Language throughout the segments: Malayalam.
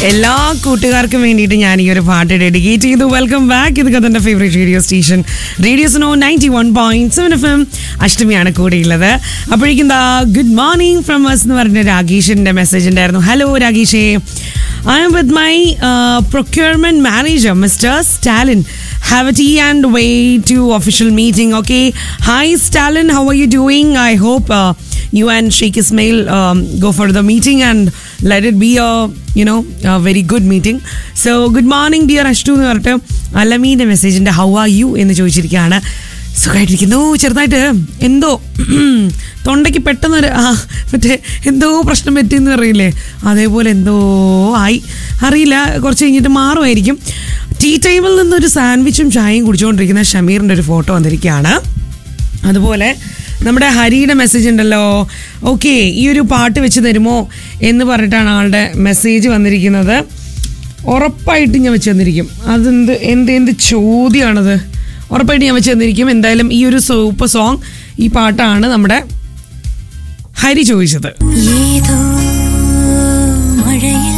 എല്ലാ കൂട്ടുകാർക്കും വേണ്ടിയിട്ട് ഞാൻ ഈ ഒരു പാട്ട് ഡെഡിക്കേറ്റ് ചെയ്തു വെൽക്കം ബാക്ക് ഇത് കഥന്റെ favourite radio station radio Suno ninety one point seven F M അഷ്ടമിയാണ് കൂടെയുള്ളത് അപ്പോഴേക്കും ദാ ഗുഡ് മോർണിംഗ് ഫ്രം അസ് എന്ന് പറഞ്ഞ രാഗേഷിന്റെ മെസ്സേജ് ഉണ്ടായിരുന്നു ഹലോ രാഗേഷേ I'm with my procurement manager mister Stalin have a tea and way to official meeting okay hi stalin how are you doing i hope uh, you and sheikh ismail um, go for the meeting and let it be a you know a very good meeting so good morning dear ashtu എന്ന് പറഞ്ഞിട്ട് അലമീൻ്റെ മെസ്സേജിൻ്റെ ഹൗ ആർ യു എന്ന് ചോദിച്ചിരിക്കുകയാണ് സുഖമായിട്ടിരിക്കുന്നു ചെറുതായിട്ട് എന്തോ തൊണ്ടയ്ക്ക് പെട്ടെന്നൊരു ആ മറ്റേ എന്തോ പ്രശ്നം പറ്റിയെന്ന് പറയില്ലേ അതേപോലെ എന്തോ ആയി അറിയില്ല കുറച്ച് കഴിഞ്ഞിട്ട് മാറുമായിരിക്കും ടീ ടൈമിൽ നിന്നൊരു സാൻഡ്വിച്ചും ചായയും കുടിച്ചുകൊണ്ടിരിക്കുന്ന ഷമീറിൻ്റെ ഒരു ഫോട്ടോ വന്നിരിക്കുകയാണ് അതുപോലെ നമ്മുടെ ഹരിയുടെ മെസ്സേജ് ഉണ്ടല്ലോ ഓക്കെ ഈ ഒരു പാട്ട് വെച്ച് തരുമോ എന്ന് പറഞ്ഞിട്ടാണ് ആളുടെ മെസ്സേജ് വന്നിരിക്കുന്നത് ഉറപ്പായിട്ട് ഞാൻ വെച്ച് തന്നിരിക്കും അതെന്ത് എന്ത് എന്ത് ചോദ്യമാണത് ഉറപ്പായിട്ട് ഞാൻ വെച്ച് തന്നിരിക്കും എന്തായാലും ഈ ഒരു സൂപ്പർ സോങ് ഈ പാട്ടാണ് നമ്മുടെ ഹരി ചോദിച്ചത് ഏതോ മഴയിൽ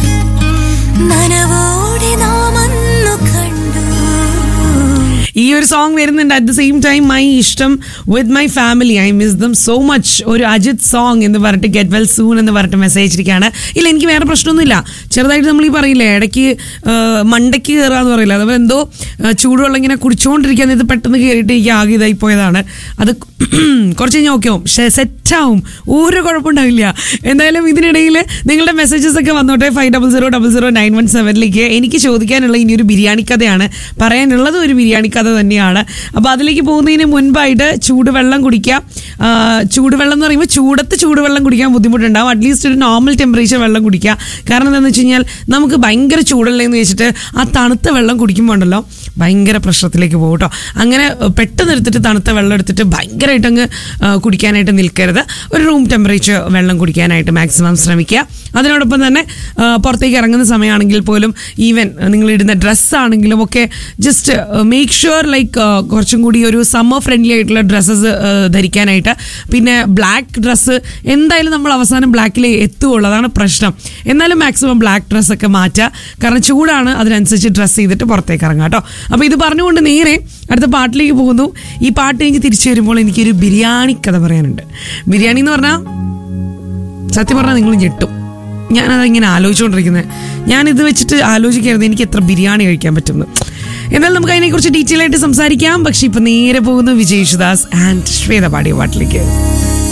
നനവോടെ നാം അന്നു കണ്ടു ഈ ഒരു സോങ് വരുന്നുണ്ട് at the same time my ഇഷ്ടം with my family I miss them so much ഒരു അജിത് സോങ് എന്ന് പറഞ്ഞിട്ട് ഗെറ്റ് വെൽ സൂൺ എന്ന് പറഞ്ഞിട്ട് മെസ്സേജ് ഇരിക്കുകയാണ് ഇല്ല എനിക്ക് വേറെ പ്രശ്നമൊന്നുമില്ല ചെറുതായിട്ട് നമ്മൾ ഈ പറയില്ലേ ഇടയ്ക്ക് ആ, മണ്ടയ്ക്ക് കയറുക എന്ന് പറയില്ല അതുപോലെ എന്തോ ആ, ചൂടുവെള്ളം ഇങ്ങനെ കുടിച്ചുകൊണ്ടിരിക്കാൻ ഇത് പെട്ടെന്ന് കയറിയിട്ട് എനിക്ക് ആകെ ഇതായി പോയതാണ് അത് കുറച്ച് കഴിഞ്ഞാൽ ഓക്കെ ആവും സെറ്റാവും ഒരു കുഴപ്പമുണ്ടാവില്ല എന്തായാലും ഇതിനിടയിൽ നിങ്ങളുടെ മെസ്സേജസ് ഒക്കെ വന്നോട്ടെ five double zero double zero nine one സെവനിലേക്ക് എനിക്ക് ചോദിക്കാനുള്ള ഇനി ഒരു ബിരിയാണി കഥയാണ് പറയാനുള്ളത് ഒരു ബിരിയാണി കഥ തന്നെയാണ് അപ്പോൾ അതിലേക്ക് പോകുന്നതിന് മുൻപായിട്ട് ചൂടുവെള്ളം കുടിക്കാം ആ, ചൂടുവെള്ളം എന്ന് പറയുമ്പോൾ ചൂടത്ത് ചൂടുവെള്ളം കുടിക്കാൻ ബുദ്ധിമുട്ടുണ്ടാവും അറ്റ്ലീസ്റ്റ് ഒരു നോർമൽ ടെമ്പറേച്ചർ വെള്ളം കുടിക്കുക കാരണം എന്താണെന്ന് വെച്ച് കഴിഞ്ഞാൽ നമുക്ക് ഭയങ്കര ചൂടല്ലേ എന്ന് വെച്ചിട്ട് ആ തണുത്ത വെള്ളം കുടിക്കുമ്പോൾ ഉണ്ടല്ലോ ഭയങ്കര പ്രശ്നത്തിലേക്ക് പോകും കേട്ടോ അങ്ങനെ ഏഹ്, പെട്ടെന്ന് എടുത്തിട്ട് തണുത്ത വെള്ളം എടുത്തിട്ട് ഭയങ്കരമായിട്ട് അങ്ങ് ഏഹ്, കുടിക്കാനായിട്ട് നിൽക്കരുത് ഒരു റൂം ടെമ്പറേച്ചർ വെള്ളം കുടിക്കാനായിട്ട് മാക്സിമം ശ്രമിക്കുക അതിനോടൊപ്പം തന്നെ ഏഹ്, പുറത്തേക്ക് ഇറങ്ങുന്ന സമയമാണെങ്കിൽ പോലും ഈവൻ നിങ്ങൾ ഇടുന്ന ഡ്രസ്സാണെങ്കിലും ഒക്കെ ജസ്റ്റ് മേക്ക് ഷുവർ ലൈക്ക് കുറച്ചും കൂടി ഒരു സമ്മർ ഫ്രണ്ട്ലി ആയിട്ടുള്ള ഡ്രസ്സസ് ധരിക്കാനായിട്ട് പിന്നെ ബ്ലാക്ക് ഡ്രസ്സ് എന്തായാലും നമ്മൾ അവസാനം ബ്ലാക്കിലേ എത്തുകയുള്ളൂ അതാണ് പ്രശ്നം എന്നാലും മാക്സിമം ബ്ലാക്ക് ഡ്രസ്സൊക്കെ മാറ്റുക കാരണം ചൂടാണ് അതിനനുസരിച്ച് ഡ്രസ്സ് ചെയ്തിട്ട് പുറത്തേക്ക് ഇറങ്ങാം കേട്ടോ അപ്പോൾ ഇത് പറഞ്ഞുകൊണ്ട് നേരെ അടുത്ത പാട്ടിലേക്ക് പോകുന്നു ഈ പാട്ട് കഴിഞ്ഞ് തിരിച്ചു വരുമ്പോൾ എനിക്കൊരു ബിരിയാണി കഥ പറയാനുണ്ട് ബിരിയാണി എന്ന് പറഞ്ഞാൽ സത്യം പറഞ്ഞാൽ നിങ്ങൾ ഞെട്ടും ഞാനത് ഇങ്ങനെ ആലോചിച്ചുകൊണ്ടിരിക്കുന്നത് ഞാനിത് വെച്ചിട്ട് ആലോചിക്കരുത് എനിക്ക് എത്ര ബിരിയാണി കഴിക്കാൻ പറ്റുന്നു എന്നാൽ നമുക്ക് അതിനെക്കുറിച്ച് ഡീറ്റെയിൽ ആയിട്ട് സംസാരിക്കാം പക്ഷെ ഇപ്പൊ നേരെ പോകുന്നു വിജയ് യേശുദാസ് ആൻഡ് ശ്വേത പാടിയ പാട്ടിലേക്ക്